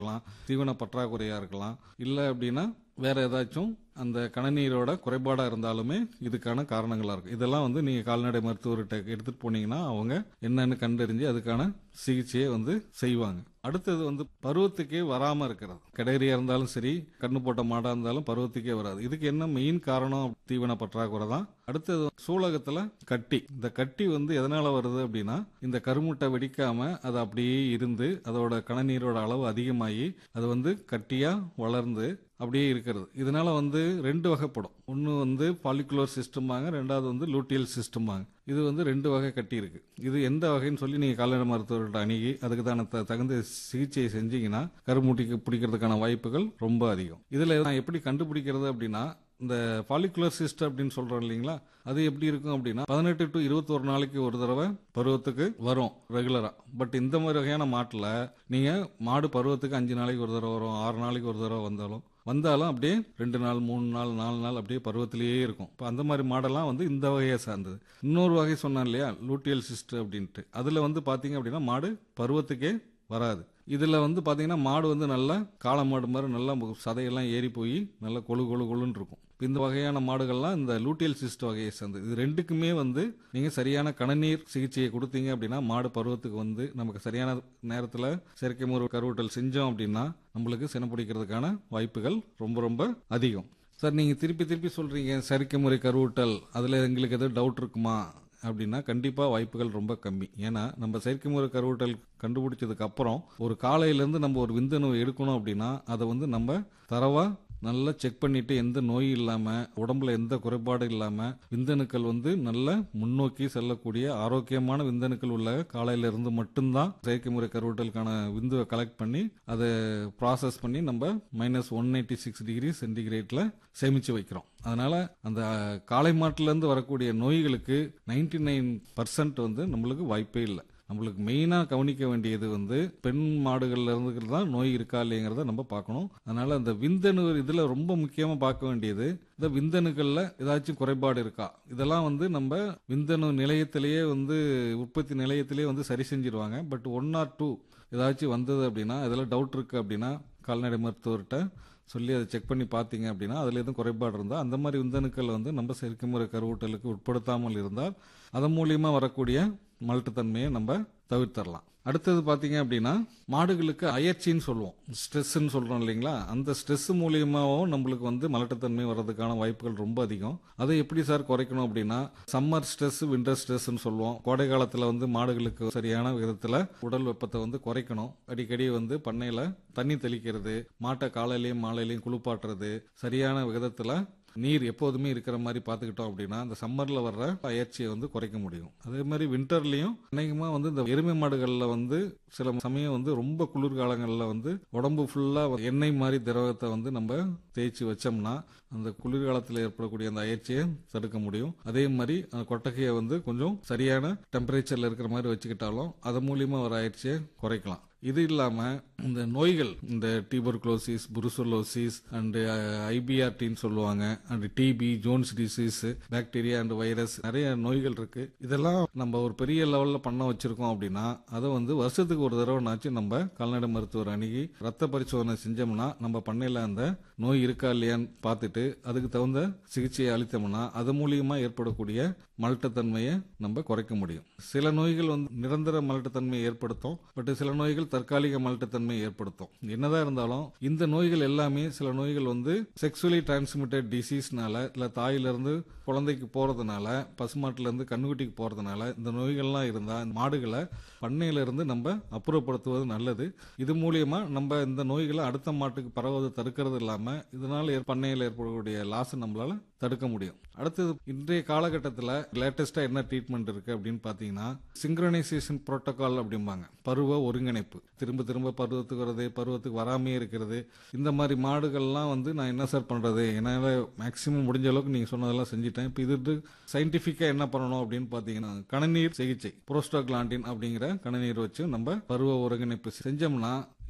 இருக்கலாம் தீவன பற்றாக்குறையா இருக்கலாம் இல்லை அப்படின்னா வேற ஏதாச்சும் அந்த கணநீரோட குறைபாடா இருந்தாலுமே இதுக்கான காரணங்களா இருக்கும் இதெல்லாம் வந்து நீங்க கால்நடை மருத்துவர்கிட்ட எடுத்துட்டு போனீங்கன்னா அவங்க என்னன்னு கண்டறிஞ்சு அதுக்கான சிகிச்சையை வந்து செய்வாங்க அடுத்தது வந்து பருவத்துக்கே வராம இருக்கிறது கடையரியா இருந்தாலும் சரி கண்ணு போட்ட மாடா இருந்தாலும் பருவத்துக்கே வராது இதுக்கு என்ன மெயின் காரணம் தீவன பற்றாக்குறை தான் அடுத்தது சூலகத்துல கட்டி இந்த கட்டி வந்து எதனால வருது அப்படின்னா இந்த கருமுட்டை வெடிக்காம அது அப்படியே இருந்து அதோட கணநீரோட அளவு அதிகமாகி அது வந்து கட்டியா வளர்ந்து அப்படியே இருக்கிறது இதனால வந்து ரெண்டு வகைப்படும் ஒன்று வந்து பாலிகுலர் சிஸ்டம்பாங்க ரெண்டாவது வந்து லூட்டியல் சிஸ்டம்பாங்க இது வந்து ரெண்டு வகை கட்டி இருக்கு இது எந்த வகைன்னு சொல்லி நீங்க கால்நடை மருத்துவர்கிட்ட அணுகி அதுக்கு தான த- தகுந்த சிகிச்சையை செஞ்சீங்கன்னா கருமுட்டிக்கு பிடிக்கிறதுக்கான வாய்ப்புகள் ரொம்ப அதிகம் இதுல நான் எப்படி கண்டுபிடிக்கிறது அப்படின்னா இந்த பாலிகுலர் சிஸ்ட் அப்படின்னு சொல்றோம் இல்லைங்களா அது எப்படி இருக்கும் அப்படின்னா பதினெட்டு டு இருபத்தொரு நாளைக்கு ஒரு தடவை பருவத்துக்கு வரும் ரெகுலரா பட் இந்த மாதிரி வகையான மாட்டுல நீங்க மாடு பருவத்துக்கு அஞ்சு நாளைக்கு ஒரு தடவை வரும் ஆறு நாளைக்கு ஒரு தடவை வந்தாலும் வந்தாலும் அப்படியே ரெண்டு நாள் மூணு நாள் நாலு நாள் அப்படியே பருவத்திலேயே இருக்கும் இப்போ அந்த மாதிரி மாடெல்லாம் வந்து இந்த வகையை சார்ந்தது இன்னொரு வகை சொன்னேன் இல்லையா லூட்டியல் சிஸ்ட் அப்படின்ட்டு அதுல வந்து பாத்தீங்க அப்படின்னா மாடு பருவத்துக்கே வராது இதுல வந்து பாத்தீங்கன்னா மாடு வந்து நல்லா காளை மாடு மாதிரி நல்லா சதையெல்லாம் ஏறி போய் நல்லா கொழு கொழு கொழுன்னு இருக்கும் இப்ப இந்த வகையான மாடுகள்லாம் இந்த லூட்டியல் சிஸ்ட் வகையை சேர்ந்தது இது ரெண்டுக்குமே வந்து நீங்க சரியான கணநீர் சிகிச்சையை கொடுத்தீங்க அப்படின்னா மாடு பருவத்துக்கு வந்து நமக்கு சரியான நேரத்துல செயற்கை முறை கருவூட்டல் செஞ்சோம் அப்படின்னா நம்மளுக்கு சினப்பிடிக்கிறதுக்கான வாய்ப்புகள் ரொம்ப ரொம்ப அதிகம் சார் நீங்க திருப்பி திருப்பி சொல்றீங்க செயற்கை முறை கருவூட்டல் அதுல எங்களுக்கு எதுவும் டவுட் இருக்குமா அப்படின்னா கண்டிப்பா வாய்ப்புகள் ரொம்ப கம்மி ஏன்னா நம்ம செயற்கை முறை கருவூட்டல் கண்டுபிடிச்சதுக்கு அப்புறம் ஒரு காலையிலேருந்து நம்ம ஒரு விந்தணு எடுக்கணும் அப்படின்னா அதை வந்து நம்ம தரவா நல்லா செக் பண்ணிட்டு எந்த நோய் இல்லாம உடம்புல எந்த குறைபாடு இல்லாம விந்தணுக்கள் வந்து நல்ல முன்னோக்கி செல்லக்கூடிய ஆரோக்கியமான விந்தணுக்கள் உள்ள காலையில இருந்து மட்டும்தான் செயற்கை முறை கருவூட்டலுக்கான விந்துவை கலெக்ட் பண்ணி அதை ப்ராசஸ் பண்ணி நம்ம minus one eighty six degree சென்டிகிரேட்ல சேமிச்சு வைக்கிறோம் அதனால அந்த காளை மாட்டுல இருந்து வரக்கூடிய நோய்களுக்கு நைன்டி நைன் வந்து நம்மளுக்கு வாய்ப்பே இல்லை நம்மளுக்கு மெயினாக கவனிக்க வேண்டியது வந்து பெண் மாடுகள்ல இருந்து தான் நோய் இருக்கா இல்லைங்கிறத நம்ம பார்க்கணும் அதனால அந்த விந்தணு இதில் ரொம்ப முக்கியமாக பார்க்க வேண்டியது இந்த விந்தணுக்களில் ஏதாச்சும் குறைபாடு இருக்கா இதெல்லாம் வந்து நம்ம விந்தணு நிலையத்திலேயே வந்து உற்பத்தி நிலையத்திலேயே வந்து சரி செஞ்சிருவாங்க பட் ஒன் ஆர் டூ ஏதாச்சும் வந்தது அப்படின்னா இதில் டவுட் இருக்கு அப்படின்னா கால்நடை மருத்துவர்கிட்ட சொல்லி அதை செக் பண்ணி பார்த்தீங்க அப்படின்னா அதில் எதுவும் குறைபாடு இருந்தால் அந்த மாதிரி விந்தணுக்கள் வந்து நம்ம செயற்கை முறை கருவூட்டலுக்கு உட்படுத்தாமல் இருந்தால் அதன் மூலியமாக வரக்கூடிய மலட்டுத்தன்மையை நம்ம தவிர்த்தரலாம் அடுத்தது பார்த்தீங்க அப்படின்னா மாடுகளுக்கு அயற்சின்னு சொல்லுவோம் ஸ்ட்ரெஸ்ன்னு சொல்றோம் இல்லைங்களா அந்த ஸ்ட்ரெஸ் மூலியமாகவும் நம்மளுக்கு வந்து மலட்டுத்தன்மை வர்றதுக்கான வாய்ப்புகள் ரொம்ப அதிகம் அதை எப்படி சார் குறைக்கணும் அப்படின்னா சம்மர் ஸ்ட்ரெஸ் விண்டர் ஸ்ட்ரெஸ்ன்னு சொல்லுவோம் கோடை காலத்தில் வந்து மாடுகளுக்கு சரியான விதத்தில் உடல் வெப்பத்தை வந்து குறைக்கணும் அடிக்கடி வந்து பண்ணையில் தண்ணி தெளிக்கிறது மாட்டை காலையிலையும் மாலையிலையும் குளிப்பாட்டுறது சரியான விதத்தில் நீர் எப்போதுமே இருக்கிற மாதிரி பார்த்துக்கிட்டோம் அப்படின்னா இந்த சம்மர்ல வர்ற அயற்சியை வந்து குறைக்க முடியும் அதே மாதிரி வின்டர்லயும் அநேகமா வந்து இந்த எருமை மாடுகள்ல வந்து சில சமயம் வந்து ரொம்ப குளிர்காலங்கள்ல வந்து உடம்பு ஃபுல்லா எண்ணெய் மாதிரி திரவத்தை வந்து நம்ம தேய்ச்சி வச்சோம்னா அந்த குளிர்காலத்தில் ஏற்படக்கூடிய அந்த அயற்சியை தடுக்க முடியும் அதே மாதிரி அந்த கொட்டகையை வந்து கொஞ்சம் சரியான டெம்பரேச்சர்ல இருக்கிற மாதிரி வச்சுக்கிட்டாலும் அது மூலியமா வர அயற்சியை குறைக்கலாம் இது இல்லாம இந்த நோய்கள் இந்த டியூபர்குலோசிஸ் புருசலோசிஸ் அண்ட் ஐபிஆர்டின்னு சொல்லுவாங்க and TB Johne's disease bacteria and virus நிறைய நோய்கள் இருக்கு இதெல்லாம் நம்ம ஒரு பெரிய லெவல்ல பண்ண வச்சிருக்கோம் அப்படின்னா அதை வந்து வருஷத்துக்கு ஒரு தடவைனாச்சும் நம்ம கால்நடை மருத்துவர் அணுகி ரத்த பரிசோதனை செஞ்சோம்னா நம்ம பண்ணையில அந்த நோய் இருக்கா இல்லையான்னு பார்த்துட்டு அதுக்கு தகுந்த சிகிச்சையை அளித்தோம்னா அது மூலியமா ஏற்படக்கூடிய மலட்டுத்தன்மையை நம்ம குறைக்க முடியும் சில நோய்கள் வந்து நிரந்தர மலட்டுத்தன்மையை ஏற்படுத்தும் பட் சில நோய்கள் தற்காலிக மலட்டுத்தன்மை ஏற்படுத்தும் என்னதான் இருந்தாலும் இந்த நோய்கள் எல்லாமே சில நோய்கள் வந்து செக்ஷுவலி டிரான்ஸ்மிட்டட் டிசீஸ்னால இல்ல தாயிலிருந்து குழந்தைக்கு போறதுனால பசுமாட்டுல இருந்து கண்ணுக்குட்டிக்கு போறதுனால இந்த நோய்கள்லாம் இருந்தா இந்த மாடுகளை பண்ணையில இருந்து நம்ம அப்புறப்படுத்துவது நல்லது இது மூலியமா நம்ம இந்த நோய்களை அடுத்த மாட்டுக்கு பரவுவதை தடுக்கிறது இல்லாம இதனால ஏற்~ பண்ணையில ஏற்படக்கூடிய லாஸ் நம்மளால தடுக்க முடியும் அடுத்தது இன்றைய காலகட்டத்தில் லேட்டஸ்டா என்ன ட்ரீட்மெண்ட் இருக்கு அப்படின்னு பாத்தீங்கன்னா சிங்க்ரனைசேஷன் புரோட்டோகால் அப்படிம்பாங்க பருவ ஒருங்கிணைப்பு திரும்ப திரும்ப பருவத்துக்கு வர்றது பருவத்துக்கு வராமையே இருக்கிறது இந்த மாதிரி மாடுகள்லாம் வந்து நான் என்ன சார் பண்றது என்னால மேக்சிமம் முடிஞ்ச அளவுக்கு நீங்க சொன்னதெல்லாம் செஞ்சுட்டேன் இப்போ இது சயின்டிஃபிக்கா என்ன பண்ணணும் அப்படின்னு பாத்தீங்கன்னா கணநீர் சிகிச்சை புரோஸ்டோகிளாண்டின் அப்படிங்கிற கணநீர் வச்சு நம்ம பருவ ஒருங்கிணைப்பு செஞ்சோம்னா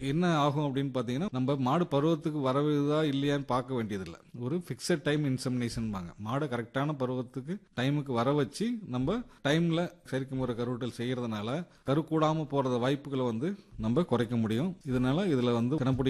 என்ன ஆகும் அப்படின்னு பார்த்தீங்கன்னா நம்ம மாடு பருவத்துக்கு வரவுதா இல்லையான்னு பார்க்க வேண்டியதில்லை ஒரு ஃபிக்ஸட் டைம் இன்செமினேஷன் பாங்க மாடை கரெக்டான பருவத்துக்கு டைமுக்கு வர வச்சு நம்ம டைம்ல செயற்கை முறை கருவூட்டல் செய்யறதுனால கரு கூடாம போறத வாய்ப்புகளை வந்து நம்ம குறைக்க முடியும் இதனால இதுல வந்து தினப்படி